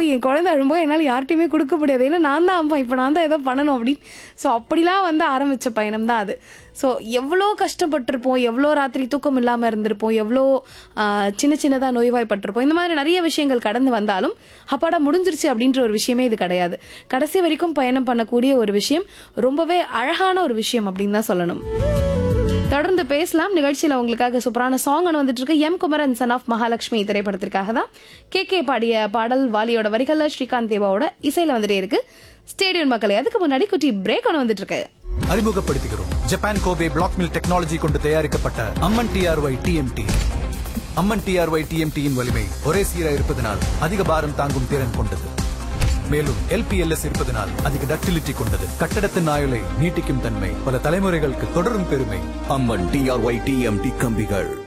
என் குழந்தை அழும்போது என்னால் யார்ட்டையுமே கொடுக்க முடியாது ஏன்னா நான் தான் அம்மா இப்போ நான் தான் ஏதோ பண்ணணும் அப்படின்னு ஸோ அப்படிலாம் வந்து ஆரம்பித்த பயணம் தான் அது ஸோ எவ்வளோ கஷ்டப்பட்டிருப்போம் எவ்வளோ ராத்திரி தூக்கம் இல்லாமல் இருந்திருப்போம் எவ்வளோ ஆஹ், சின்ன சின்னதாக நோய்வாய்ப்பட்டிருப்போம் இந்த மாதிரி நிறைய விஷயங்கள் கடந்து வந்தாலும் அப்பாடா முடிஞ்சிருச்சு அப்படின்ற ஒரு விஷயமே இது கிடையாது கடைசி வரைக்கும் பயணம் பண்ணக்கூடிய ஒரு விஷயம் ரொம்பவே அழகான ஒரு விஷயம் அப்படின்னு தான் சொல்லணும் தொடர்ந்து பேசலாம் நிகழ்ச்சியில உங்களுக்காக சூப்பரான சாங் ஒன்று வந்துட்டு இருக்கு M Kumaran son of Mahalakshmi திரைப்படத்திற்காக தான் கே கே பாடிய பாடல் வாலியோட வரிகள்ல ஸ்ரீகாந்த் தேவாவோட இசையில வந்துட்டே இருக்கு ஸ்டேடியம் மக்களே அதுக்கு முன்னாடி குட்டி பிரேக் ஒன்று வந்துட்டு இருக்கு அறிமுகப்படுத்துகிறோம் Japan Kobe black mill technology கொண்டு தயாரிக்கப்பட்ட Amman TRY TMT Amman TRY டிஎம்டியின் வலிமை ஒரே சீராக இருப்பதனால் அதிக பாரம் தாங்கும் திறன் கொண்டது மேலும் எல்பிஎல்எஸ் இருப்பதனால் அதிக டக்டிலிட்டி கொண்டது கட்டடத்தின் ஆயுளை நீட்டிக்கும் தன்மை பல தலைமுறைகளுக்கு தொடரும் பெருமை அம்மன் டிஆர்ஒய் டிஎம்டி கம்பிகள்